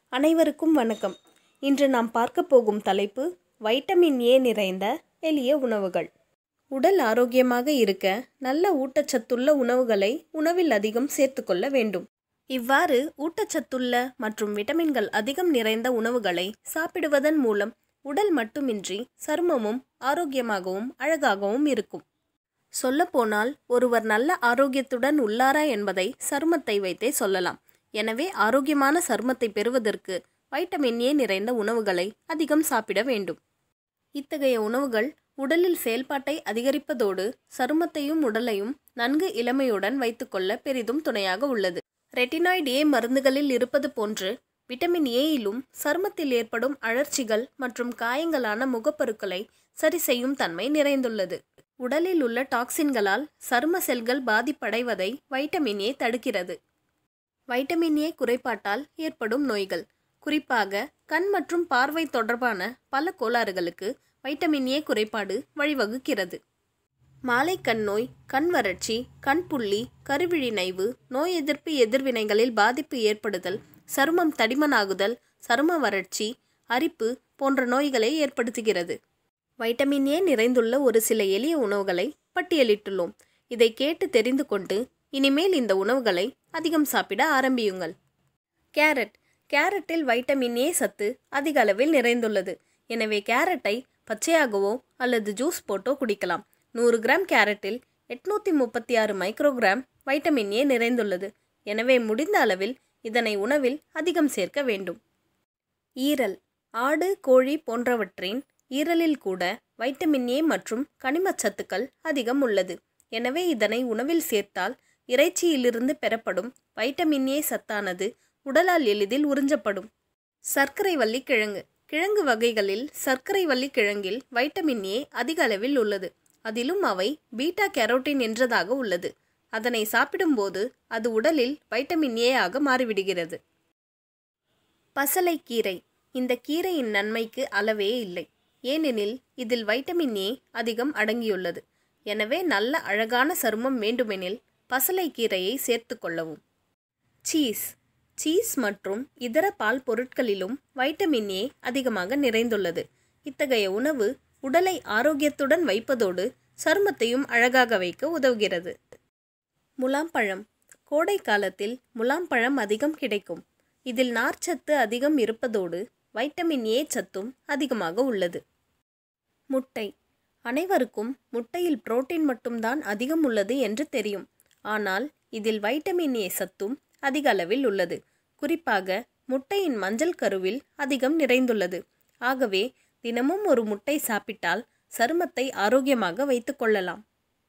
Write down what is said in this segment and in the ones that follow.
அனைவருக்கும் வணக்கம் இன்று நாம் பார்க்க போகும் தலைப்பு வைட்டமின் ஏ நிறைந்த எளிய உணவுகள் உடல் ஆரோக்கியமாக இருக்க நல்ல ஊட்டச்சத்துள்ள உணவுகளை உணவில் அதிகம் சேர்த்துக்கொள்ள வேண்டும் இவ்வாறு ஊட்டச்சத்துள்ள மற்றும் விட்டமின்கள் அதிகம் நிறைந்த உணவுகளை சாப்பிடுவதன் மூலம் உடல் மட்டுமின்றி சருமமும் ஆரோக்கியமாகவும் அழகாகவும் இருக்கும் சொல்லப்போனால் ஒருவர் நல்ல ஆரோக்கியத்துடன் உள்ளாரா என்பதை சருமத்தை வைத்தே சொல்லலாம் எனவே ஆரோக்கியமான சருமத்தை பெறுவதற்கு வைட்டமின் ஏ நிறைந்த உணவுகளை அதிகம் சாப்பிட வேண்டும் இத்தகைய உணவுகள் உடலில் செயல்பாட்டை அதிகரிப்பதோடு சருமத்தையும் உடலையும் நன்கு இளமையுடன் வைத்துக்கொள்ள பெரிதும் துணையாக உள்ளது ரெட்டினாய்டு ஏ மருந்துகளில் இருப்பது போன்று விட்டமின் ஏயிலும் சருமத்தில் ஏற்படும் அழற்சிகள் மற்றும் காயங்களான முகப்பருக்களை சரி செய்யும் தன்மை நிறைந்துள்ளது உடலில் உள்ள டாக்சின்களால் சரும செல்கள் பாதிப்படைவதை வைட்டமின் ஏ தடுக்கிறது வைட்டமின் ஏ குறைபாட்டால் ஏற்படும் நோய்கள் குறிப்பாக கண் மற்றும் பார்வை தொடர்பான பல கோளாறுகளுக்கு வைட்டமின் ஏ குறைபாடு வழிவகுக்கிறது மாலை கண் நோய் கண் வறட்சி கண் புள்ளி கருவிழி நைவு நோய் எதிர்ப்பு எதிர்வினைகளில் பாதிப்பு ஏற்படுதல் சருமம் தடிமனாகுதல் சரும வறட்சி அரிப்பு போன்ற நோய்களை ஏற்படுத்துகிறது வைட்டமின் ஏ நிறைந்துள்ள ஒரு சில எளிய உணவுகளை பட்டியலிட்டுள்ளோம் இதை கேட்டு தெரிந்து கொண்டு இனிமேல் இந்த உணவுகளை அதிகம் சாப்பிட ஆரம்பியுங்கள் கேரட் கேரட்டில் வைட்டமின் ஏ சத்து அதிக அளவில் நிறைந்துள்ளது எனவே கேரட்டை பச்சையாகவோ அல்லது ஜூஸ் போட்டோ குடிக்கலாம் நூறு கிராம் கேரட்டில் எட்நூற்றி முப்பத்தி ஆறு மைக்ரோகிராம் வைட்டமின் ஏ நிறைந்துள்ளது எனவே முடிந்த அளவில் இதனை உணவில் அதிகம் சேர்க்க வேண்டும் ஈரல் ஆடு கோழி போன்றவற்றின் ஈரலில் கூட வைட்டமின் ஏ மற்றும் கனிமச்சத்துக்கள் அதிகம் உள்ளது எனவே இதனை உணவில் சேர்த்தால் இறைச்சியிலிருந்து பெறப்படும் வைட்டமின் ஏ சத்தானது உடலால் எளிதில் உறிஞ்சப்படும் சர்க்கரை வள்ளி கிழங்கு கிழங்கு வகைகளில் சர்க்கரை வள்ளி கிழங்கில் வைட்டமின் ஏ அதிக அளவில் உள்ளது அதிலும் அவை பீட்டா கேரோட்டின் என்றதாக உள்ளது அதனை சாப்பிடும்போது அது உடலில் வைட்டமின் ஏ ஆக மாறிவிடுகிறது பசலைக்கீரை இந்த கீரையின் நன்மைக்கு அளவே இல்லை ஏனெனில் இதில் வைட்டமின் ஏ அதிகம் அடங்கியுள்ளது எனவே நல்ல அழகான சருமம் வேண்டுமெனில் பசலைக்கீரையை சேர்த்து கொள்ளவும் சீஸ் சீஸ் மற்றும் இதர பால் பொருட்களிலும் வைட்டமின் ஏ அதிகமாக நிறைந்துள்ளது இத்தகைய உணவு உடலை ஆரோக்கியத்துடன் வைப்பதோடு சருமத்தையும் அழகாக வைக்க உதவுகிறது முலாம்பழம் கோடை காலத்தில் முலாம்பழம் அதிகம் கிடைக்கும் இதில் நார்ச்சத்து அதிகம் இருப்பதோடு வைட்டமின் ஏ சத்தும் அதிகமாக உள்ளது முட்டை அனைவருக்கும் முட்டையில் புரோட்டீன் மட்டும்தான் அதிகம் உள்ளது என்று தெரியும் ஆனால் இதில் வைட்டமின் ஏ சத்தும் அதிக அளவில் உள்ளது குறிப்பாக முட்டையின் மஞ்சள் கருவில் அதிகம் நிறைந்துள்ளது ஆகவே தினமும் ஒரு முட்டை சாப்பிட்டால் சருமத்தை ஆரோக்கியமாக வைத்துக் கொள்ளலாம்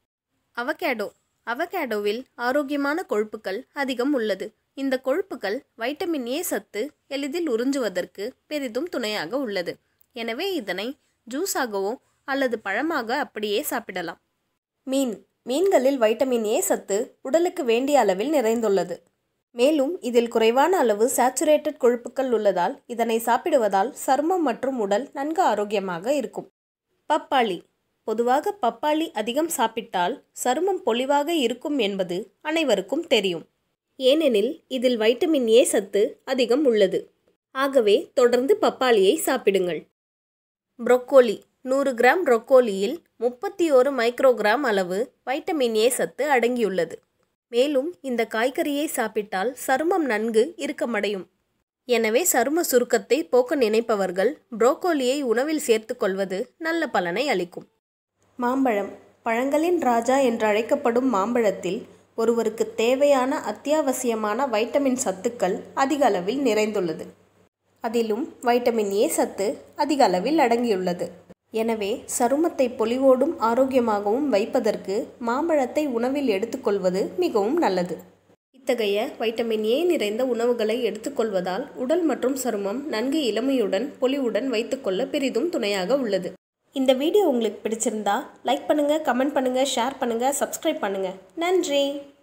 அவகேடோ அவகேடோவில் ஆரோக்கியமான கொழுப்புகள் அதிகம் உள்ளது இந்த கொழுப்புகள் வைட்டமின் ஏ சத்து எளிதில் உறிஞ்சுவதற்கு பெரிதும் துணையாக உள்ளது எனவே இதனை ஜூஸாகவோ அல்லது பழமாக அப்படியே சாப்பிடலாம் மீன் மீன்களில் வைட்டமின் ஏ சத்து உடலுக்கு வேண்டிய அளவில் நிறைந்துள்ளது மேலும் இதில் குறைவான அளவு சேச்சுரேட்டட் கொழுப்புகள் உள்ளதால் இதனை சாப்பிடுவதால் சருமம் மற்றும் உடல் நன்கு ஆரோக்கியமாக இருக்கும் பப்பாளி பொதுவாக பப்பாளி அதிகம் சாப்பிட்டால் சருமம் பொலிவாக இருக்கும் என்பது அனைவருக்கும் தெரியும் ஏனெனில் இதில் வைட்டமின் ஏ சத்து அதிகம் உள்ளது ஆகவே தொடர்ந்து பப்பாளியை சாப்பிடுங்கள் புரோக்கோலி நூறு கிராம் புரோக்கோலியில் முப்பத்தி ஒரு மைக்ரோகிராம் அளவு வைட்டமின் ஏ சத்து அடங்கியுள்ளது மேலும் இந்த காய்கறியை சாப்பிட்டால் சருமம் நன்கு இறுக்கமடையும் எனவே சரும சுருக்கத்தை போக்க நினைப்பவர்கள் புரோக்கோலியை உணவில் சேர்த்து கொள்வது நல்ல பலனை அளிக்கும் மாம்பழம் பழங்களின் ராஜா என்று அழைக்கப்படும் மாம்பழத்தில் ஒருவருக்கு தேவையான அத்தியாவசியமான வைட்டமின் சத்துக்கள் அதிக அளவில் நிறைந்துள்ளது அதிலும் வைட்டமின் ஏ சத்து அதிக அளவில் அடங்கியுள்ளது எனவே சருமத்தை பொலிவோடும் ஆரோக்கியமாகவும் வைப்பதற்கு மாம்பழத்தை உணவில் எடுத்துக்கொள்வது மிகவும் நல்லது இத்தகைய வைட்டமின் ஏ நிறைந்த உணவுகளை எடுத்துக்கொள்வதால் உடல் மற்றும் சருமம் நன்கு இளமையுடன் பொலிவுடன் வைத்துக்கொள்ள பெரிதும் துணையாக உள்ளது இந்த வீடியோ உங்களுக்கு பிடிச்சிருந்தா லைக் பண்ணுங்கள் கமெண்ட் பண்ணுங்கள் ஷேர் பண்ணுங்கள் சப்ஸ்கிரைப் பண்ணுங்கள் நன்றி